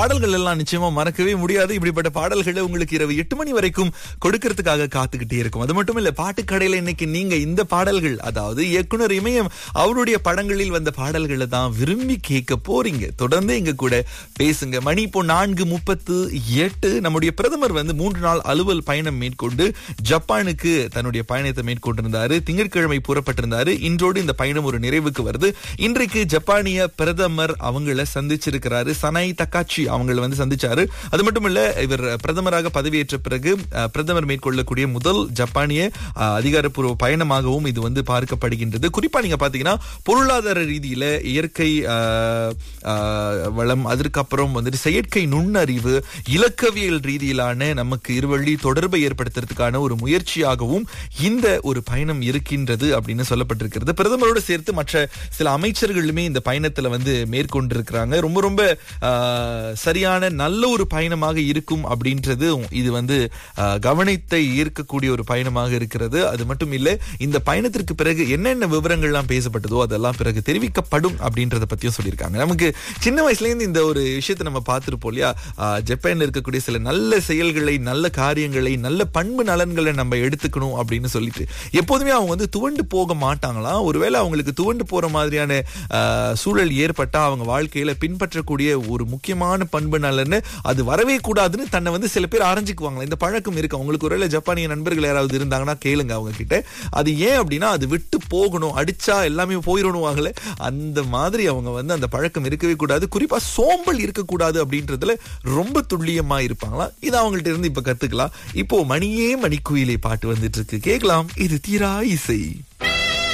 பாடல்கள் எல்லாம் நிச்சயமா மறக்கவே முடியாது இப்படிப்பட்ட பாடல்களை உங்களுக்கு இரவு எட்டு மணி வரைக்கும் கொடுக்கறதுக்காக காத்துக்கிட்டே இருக்கும் அது மட்டும் இல்ல பாட்டுக்கடையில இன்னைக்கு நீங்க இந்த பாடல்கள் அதாவது இயக்குனர் இமயம் அவருடைய படங்களில் வந்த பாடல்களை தான் விரும்பி கேட்க போறீங்க தொடர்ந்து எங்க கூட பேசுங்க மணி இப்போ நான்கு முப்பத்து எட்டு நம்முடைய பிரதமர் வந்து மூன்று நாள் அலுவல் பயணம் மேற்கொண்டு ஜப்பானுக்கு தன்னுடைய பயணத்தை மேற்கொண்டிருந்தாரு திங்கட்கிழமை புறப்பட்டிருந்தாரு இன்றோடு இந்த பயணம் ஒரு நிறைவுக்கு வருது இன்றைக்கு ஜப்பானிய பிரதமர் அவங்கள சந்திச்சிருக்கிறாரு சனை தக்காச்சி அவங்கள வந்து சந்திச்சாரு அது மட்டும் இல்ல இவர் பிரதமராக பதவியேற்ற பிறகு அஹ், பிரதமர் மேற்கொள்ளக்கூடிய முதல் ஜப்பானிய அஹ், அதிகாரப்பூர்வ பயணமாகவும் இது வந்து பார்க்கப்படுகின்றது குறிப்பா நீங்க பாத்தீங்கன்னா பொருளாதார ரீதியில இயற்கை அஹ், அஹ், வளம் அதற்கப்புறம் வந்துட்டு செயற்கை நுண்ணறிவு இலக்கவியல் ரீதியிலான நமக்கு இருவழி தொடர்பை ஏற்படுத்துறதுக்கான ஒரு முயற்சியாகவும் இந்த ஒரு பயணம் இருக்கின்றது அப்படின்னு சொல்லப்பட்டிருக்கிறது பிரதமரோடு சேர்த்து மற்ற சில அமைச்சர்களுமே இந்த பயணத்துல வந்து மேற்கொண்டிருக்கிறாங்க ரொம்ப ரொம்ப ஆஹ், சரியான நல்ல ஒரு பயணமாக இருக்கும் அப்படின்றது இது வந்து ஆஹ், கவனத்தை ஈர்க்கக்கூடிய ஒரு பயணமாக இருக்கிறது அது மட்டும் இல்ல இந்த பயணத்திற்கு பிறகு என்னென்ன விவரங்கள்லாம் பேசப்பட்டதோ அதெல்லாம் பிறகு தெரிவிக்கப்படும் அப்படின்றத பத்தியும் சொல்லியிருக்காங்க நமக்கு சின்ன வயசுல இருந்து இந்த ஒரு விஷயத்தை நம்ம பார்த்திருப்போம் இல்லையா ஆஹ், ஜப்பான்ல இருக்கக்கூடிய சில நல்ல செயல்களை நல்ல காரியங்களை நல்ல பண்பு நலன்களை நம்ம எடுத்துக்கணும் அப்படின்னு சொல்லிட்டு எப்போதுமே அவங்க வந்து துவண்டு போக மாட்டாங்களாம் ஒருவேளை அவங்களுக்கு துவண்டு போற மாதிரியான ஆஹ், சூழல் ஏற்பட்டா அவங்க வாழ்க்கையில பின்பற்றக்கூடிய ஒரு முக்கியமான பண்பு நலன்னு அது வரவே கூடாதுன்னு தன்னை வந்து சில பேர் ஆரஞ்சுக்குவாங்களா இந்த பழக்கம் இருக்கு அவங்களுக்கு ஒருவேளை ஜப்பானிய நண்பர்கள் யாராவது இருந்தாங்கன்னா கேளுங்க அவங்க கிட்ட அது ஏன் அப்படின்னா அது விட்டு போகணும் அடிச்சா எல்லாமே போயிடணும் வாங்கல அந்த மாதிரி அவங்க வந்து அந்த பழக்கம் இருக்கவே கூடாது குறிப்பா சோம்பல் இருக்கக்கூடாது அப்படின்றதுல ரொம்ப துல்லியமா இருப்பாங்களா இது அவங்கள்ட்ட இருந்து இப்ப கத்துக்கலாம் இப்போ மணியே மணிக்குயிலே பாட்டு வந்துட்டு இருக்கு கேட்கலாம் இது தீரா இசை